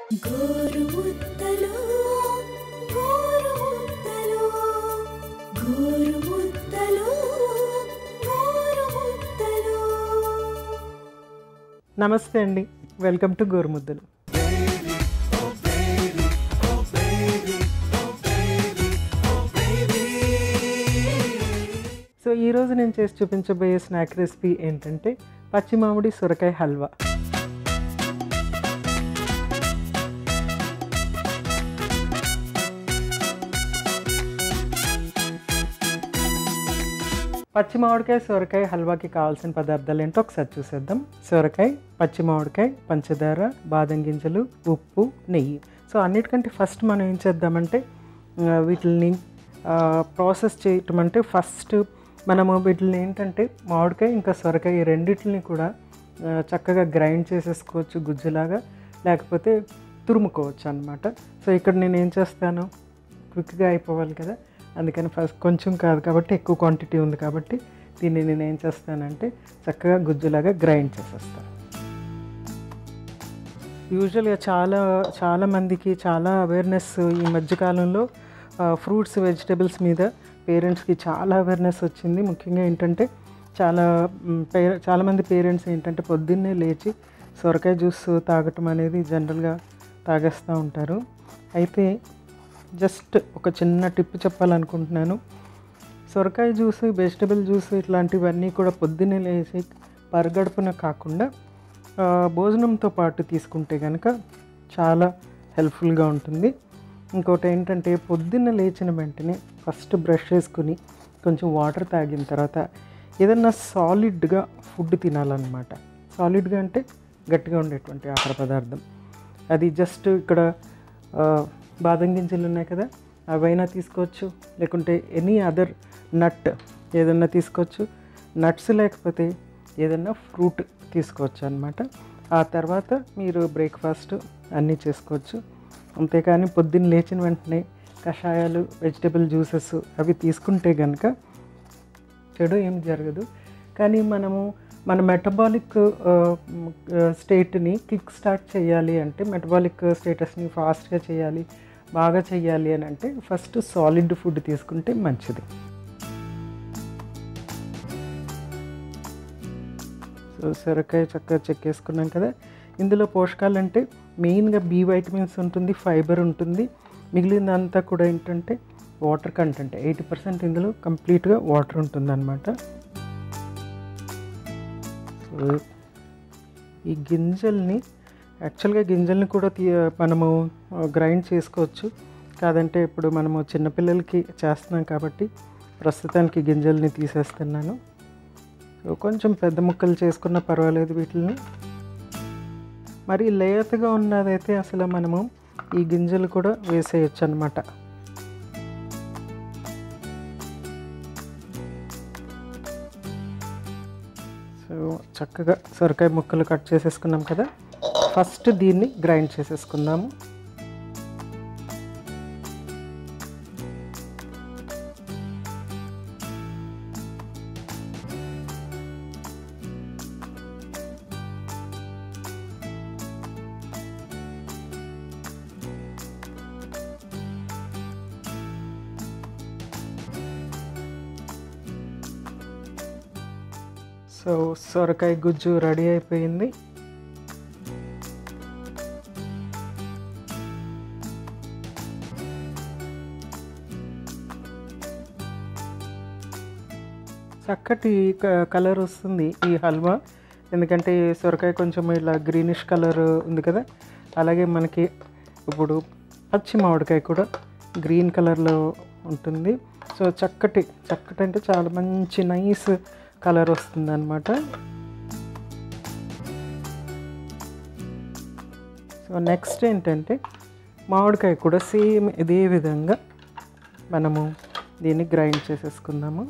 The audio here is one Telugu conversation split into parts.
గోరుముద్దలు గోరుముద్దలు గోరుముద్దలు గోరుముద్దలు నమస్తే అండి వెల్కమ్ టు గోరుముద్దలు సో ఈరోజు నేను చేసి చూపించబోయే స్నాక్ రెసిపీ ఏంటంటే పచ్చి మామిడి సొరకాయ హల్వా పచ్చి మామిడికాయ సొరకాయ హల్వాకి కావాల్సిన పదార్థాలు ఏంటో ఒకసారి చూసేద్దాం సొరకాయ పచ్చి మామిడికాయ పంచదార బాదం గింజలు ఉప్పు నెయ్యి సో అన్నిటికంటే ఫస్ట్ మనం ఏం చేద్దామంటే ఆ, వీటిని ప్రాసెస్ చేయటం అంటే ఫస్ట్ మనము వీటిని ఏంటంటే మామిడికాయ ఇంకా సొరకాయ ఈ రెండింటిని కూడా ఆ, చక్కగా గ్రైండ్ చేసేసుకోవచ్చు గుజ్జులాగా లేకపోతే తురుముకోవచ్చు అనమాట సో ఇక్కడ నేను ఏం చేస్తాను క్విక్గా అయిపోవాలి కదా అందుకని ఫస్ట్ కొంచెం కాదు కాబట్టి ఎక్కువ క్వాంటిటీ ఉంది కాబట్టి దీన్ని నేను ఏం చేస్తానంటే చక్కగా గుజ్జులాగా గ్రైండ్ చేసేస్తాను యూజువల్గా చాలా చాలా మందికి చాలా అవేర్నెస్ ఈ మధ్యకాలంలో ఫ్రూట్స్ వెజిటబుల్స్ మీద పేరెంట్స్కి చాలా అవేర్నెస్ వచ్చింది ముఖ్యంగా ఏంటంటే చాలా మ్, పే చాలామంది పేరెంట్స్ ఏంటంటే పొద్దున్నే లేచి సొరకాయ జ్యూస్ తాగటం అనేది జనరల్గా తాగేస్తూ ఉంటారు అయితే జస్ట్ ఒక చిన్న టిప్ చెప్పాలనుకుంటున్నాను సొరకాయ జ్యూస్ వెజిటబుల్ జ్యూస్ ఇట్లాంటివన్నీ కూడా పొద్దున్నే లేచి పరగడుపున కాకుండా ఆ, భోజనంతో పాటు తీసుకుంటే కనుక చాలా హెల్ప్ఫుల్గా ఉంటుంది ఇంకోటి ఏంటంటే పొద్దున్న లేచిన వెంటనే ఫస్ట్ బ్రష్ చేసుకుని కొంచెం వాటర్ తాగిన తర్వాత ఏదన్నా సాలిడ్గా ఫుడ్ తినాలన్నమాట సాలిడ్గా అంటే గట్టిగా ఉండేటువంటి ఆహార పదార్థం అది జస్ట్ ఇక్కడ ఆ, బాదం గింజలు ఉన్నాయి కదా అవైనా తీసుకోవచ్చు లేకుంటే ఎనీ అదర్ నట్ ఏదన్నా తీసుకోవచ్చు నట్స్ లేకపోతే ఏదన్నా ఫ్రూట్ తీసుకోవచ్చు అనమాట ఆ తర్వాత మీరు బ్రేక్ఫాస్ట్ అన్నీ చేసుకోవచ్చు అంతేకాని పొద్దున్న లేచిన వెంటనే కషాయాలు వెజిటబుల్ జ్యూసెస్ అవి తీసుకుంటే కనుక చెడు ఏం జరగదు కానీ మనము మన మెటబాలిక్ స్టేట్ని కిక్ స్టార్ట్ చేయాలి అంటే మెటబాలిక్ స్టేటస్ని ఫాస్ట్గా చేయాలి బాగా చేయాలి అని అంటే ఫస్ట్ సాలిడ్ ఫుడ్ తీసుకుంటే మంచిది సో సొరకాయ చక్కగా చెక్కేసుకున్నాం కదా ఇందులో పోషకాలు అంటే మెయిన్గా బి వైటమిన్స్ ఉంటుంది ఫైబర్ ఉంటుంది మిగిలిందంతా కూడా ఏంటంటే వాటర్ కంటెంట్ ఎయిటీ పర్సెంట్ ఇందులో కంప్లీట్గా వాటర్ ఉంటుందన్నమాట సో ఈ గింజల్ని యాక్చువల్గా గింజల్ని కూడా తీ మనము గ్రైండ్ చేసుకోవచ్చు కాదంటే ఇప్పుడు మనము చిన్నపిల్లలకి చేస్తున్నాం కాబట్టి ప్రస్తుతానికి గింజల్ని తీసేస్తున్నాను సో కొంచెం పెద్ద ముక్కలు చేసుకున్న పర్వాలేదు వీటిని మరి లేతగా ఉన్నదైతే అసలు మనము ఈ గింజలు కూడా వేసేయచ్చు అనమాట సో చక్కగా సొరకాయ ముక్కలు కట్ చేసేసుకున్నాం కదా ఫస్ట్ దీన్ని గ్రైండ్ చేసేసుకుందాము సో సొరకాయ గుజ్జు రెడీ అయిపోయింది చక్కటి క- కలర్ వస్తుంది ఈ హల్వా ఎందుకంటే ఈ సొరకాయ కొంచెం ఇలా గ్రీనిష్ కలర్ ఉంది కదా అలాగే మనకి ఇప్పుడు పచ్చి మామిడికాయ కూడా గ్రీన్ కలర్లో ఉంటుంది సో చక్కటి చక్కటి అంటే చాలా మంచి నైస్ కలర్ వస్తుంది అనమాట సో నెక్స్ట్ ఏంటంటే మామిడికాయ కూడా సేమ్ ఇదే విధంగా మనము దీన్ని గ్రైండ్ చేసేసుకుందాము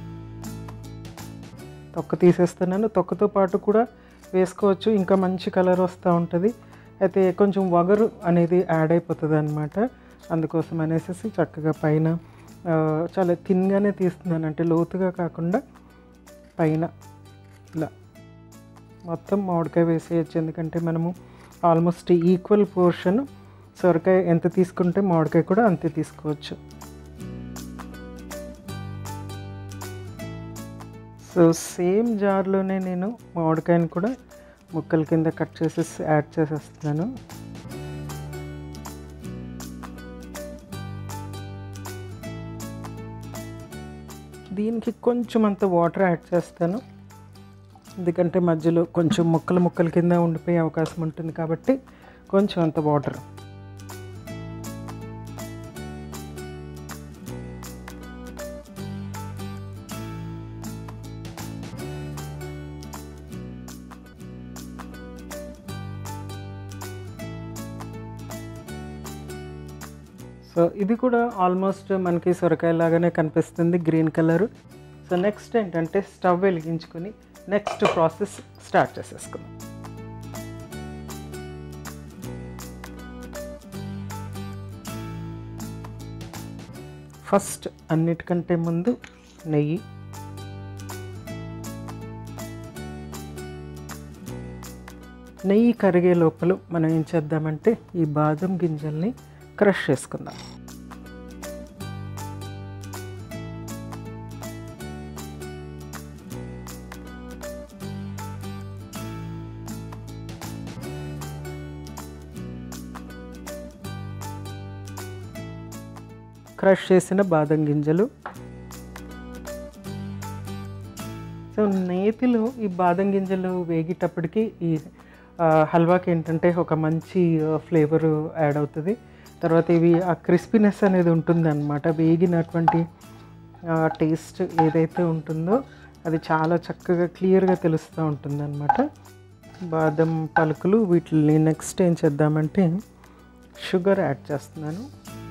తొక్క తీసేస్తున్నాను తొక్కతో పాటు కూడా వేసుకోవచ్చు ఇంకా మంచి కలర్ వస్తూ ఉంటుంది అయితే కొంచెం వగరు అనేది యాడ్ అయిపోతుంది అనమాట అందుకోసం అనేసి చక్కగా పైన ఆ, చాలా థిన్గానే తీస్తున్నాను అంటే లోతుగా కాకుండా పైన ఇలా మొత్తం మామిడికాయ వేసేయచ్చు ఎందుకంటే మనము ఆల్మోస్ట్ ఈక్వల్ పోర్షన్ సొరకాయ ఎంత తీసుకుంటే మామిడికాయ కూడా అంతే తీసుకోవచ్చు సో సేమ్ జార్లోనే నేను మామిడికాయని కూడా ముక్కల కింద కట్ చేసేసి యాడ్ చేసేస్తున్నాను దీనికి కొంచెం అంత వాటర్ యాడ్ చేస్తాను ఎందుకంటే మధ్యలో కొంచెం ముక్కలు ముక్కల కింద ఉండిపోయే అవకాశం ఉంటుంది కాబట్టి కొంచెం అంత వాటర్ సో ఇది కూడా ఆల్మోస్ట్ మనకి సొరకాయ లాగానే కనిపిస్తుంది గ్రీన్ కలర్ సో నెక్స్ట్ ఏంటంటే స్టవ్ వెలిగించుకొని నెక్స్ట్ ప్రాసెస్ స్టార్ట్ చేసేసుకుందాం ఫస్ట్ అన్నిటికంటే ముందు నెయ్యి నెయ్యి కరిగే లోపల మనం ఏం చేద్దామంటే ఈ బాదం గింజల్ని క్రష్ చేసుకుందాం క్రష్ చేసిన బాదం గింజలు సో నేతిలో ఈ బాదం గింజలు వేగేటప్పటికి ఈ ఆ, హల్వాకి ఏంటంటే ఒక మంచి ఫ్లేవర్ యాడ్ అవుతుంది తర్వాత ఇవి ఆ క్రిస్పీనెస్ అనేది ఉంటుంది అనమాట వేగినటువంటి టేస్ట్ ఏదైతే ఉంటుందో అది చాలా చక్కగా క్లియర్గా తెలుస్తూ ఉంటుంది అనమాట బాదం పలుకులు వీటిని నెక్స్ట్ ఏం చేద్దామంటే షుగర్ యాడ్ చేస్తున్నాను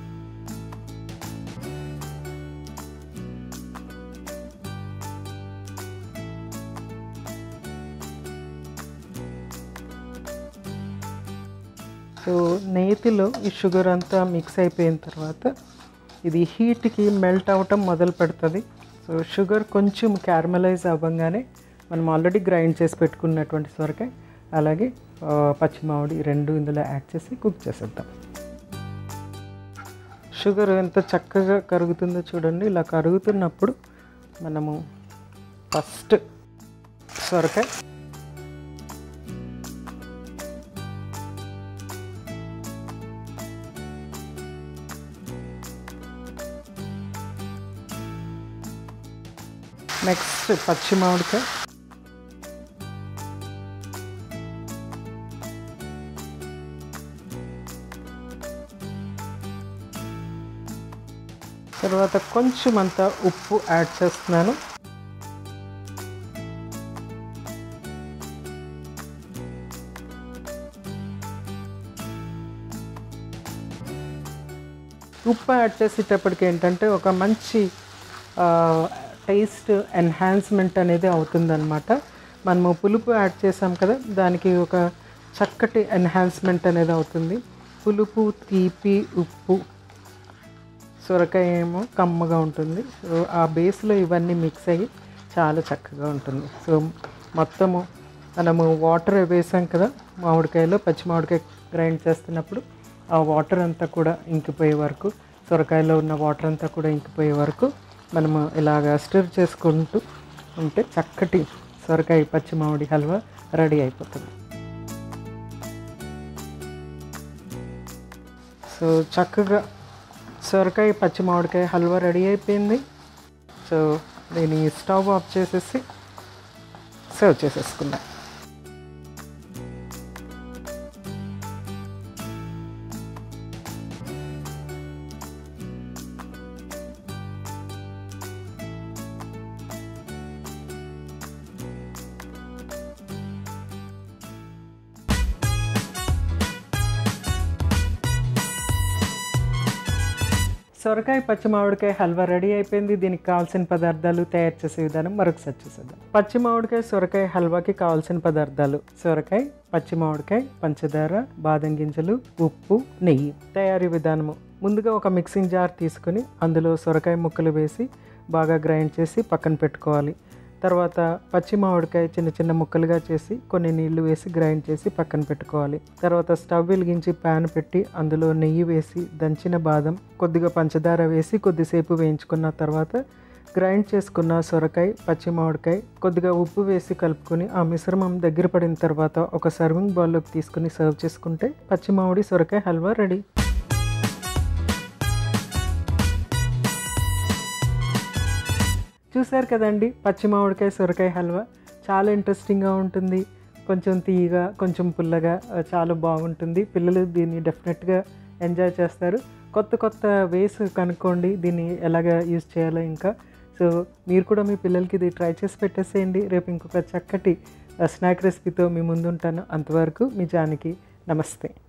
సో నేతిలో ఈ షుగర్ అంతా మిక్స్ అయిపోయిన తర్వాత ఇది హీట్కి మెల్ట్ అవ్వటం మొదలు పెడుతుంది సో షుగర్ కొంచెం క్యారమలైజ్ అవ్వగానే మనం ఆల్రెడీ గ్రైండ్ చేసి పెట్టుకున్నటువంటి సొరకాయ అలాగే ఆ, పచ్చి మామిడి ఈ రెండు ఇందులో యాడ్ చేసి కుక్ చేసేద్దాం షుగర్ ఎంత చక్కగా కరుగుతుందో చూడండి ఇలా కరుగుతున్నప్పుడు మనము ఫస్ట్ సొరకాయ నెక్స్ట్ పచ్చి మామిడికాయ తర్వాత కొంచెం అంత ఉప్పు యాడ్ చేస్తున్నాను ఉప్పు యాడ్ చేసేటప్పటికి ఏంటంటే ఒక మంచి టేస్ట్ ఎన్హాన్స్మెంట్ అనేది అవుతుందన్నమాట మనము పులుపు యాడ్ చేసాం కదా దానికి ఒక చక్కటి ఎన్హాన్స్మెంట్ అనేది అవుతుంది పులుపు తీపి ఉప్పు సొరకాయ ఏమో కమ్మగా ఉంటుంది సో ఆ బేస్లో ఇవన్నీ మిక్స్ అయ్యి చాలా చక్కగా ఉంటుంది సో మొత్తము మనము వాటర్ వేసాం కదా మామిడికాయలో పచ్చి మామిడికాయ గ్రైండ్ చేస్తున్నప్పుడు ఆ వాటర్ అంతా కూడా ఇంకిపోయే వరకు సొరకాయలో ఉన్న వాటర్ అంతా కూడా ఇంకిపోయే వరకు మనము ఇలాగ స్టిర్ చేసుకుంటూ ఉంటే చక్కటి సొరకాయ పచ్చి మామిడి హల్వా రెడీ అయిపోతుంది సో చక్కగా సొరకాయ పచ్చి మామిడికాయ హల్వా రెడీ అయిపోయింది సో నేను ఈ స్టవ్ ఆఫ్ చేసేసి సర్వ్ చేసేసుకున్నా సొరకాయ పచ్చి మామిడికాయ హల్వా రెడీ అయిపోయింది దీనికి కావాల్సిన పదార్థాలు తయారు చేసే విధానం మరొకసారి చూసేద్దాం పచ్చి మామిడికాయ సొరకాయ హల్వాకి కావాల్సిన పదార్థాలు సొరకాయ పచ్చి మామిడికాయ పంచదార బాదం గింజలు ఉప్పు నెయ్యి తయారీ విధానము ముందుగా ఒక మిక్సింగ్ జార్ తీసుకుని అందులో సొరకాయ ముక్కలు వేసి బాగా గ్రైండ్ చేసి పక్కన పెట్టుకోవాలి తర్వాత పచ్చి మామిడికాయ చిన్న చిన్న ముక్కలుగా చేసి కొన్ని నీళ్లు వేసి గ్రైండ్ చేసి పక్కన పెట్టుకోవాలి తర్వాత స్టవ్ వెలిగించి ప్యాన్ పెట్టి అందులో నెయ్యి వేసి దంచిన బాదం కొద్దిగా పంచదార వేసి కొద్దిసేపు వేయించుకున్న తర్వాత గ్రైండ్ చేసుకున్న సొరకాయ పచ్చి మామిడికాయ కొద్దిగా ఉప్పు వేసి కలుపుకొని ఆ మిశ్రమం దగ్గర పడిన తర్వాత ఒక సర్వింగ్ బౌల్లోకి తీసుకుని సర్వ్ చేసుకుంటే పచ్చి మామిడి సొరకాయ హల్వా రెడీ చూశారు కదండి పచ్చి మామిడికాయ సొరకాయ హల్వా చాలా ఇంట్రెస్టింగ్గా ఉంటుంది కొంచెం తీయగా కొంచెం పుల్లగా ఆ, చాలా బాగుంటుంది పిల్లలు దీన్ని డెఫినెట్గా ఎంజాయ్ చేస్తారు కొత్త కొత్త వేస్ కనుక్కోండి దీన్ని ఎలాగ యూజ్ చేయాలో ఇంకా సో మీరు కూడా మీ పిల్లలకి ఇది ట్రై చేసి పెట్టేసేయండి రేపు ఇంకొక చక్కటి స్నాక్ రెసిపీతో మీ ముందుంటాను అంతవరకు మీ జానికి నమస్తే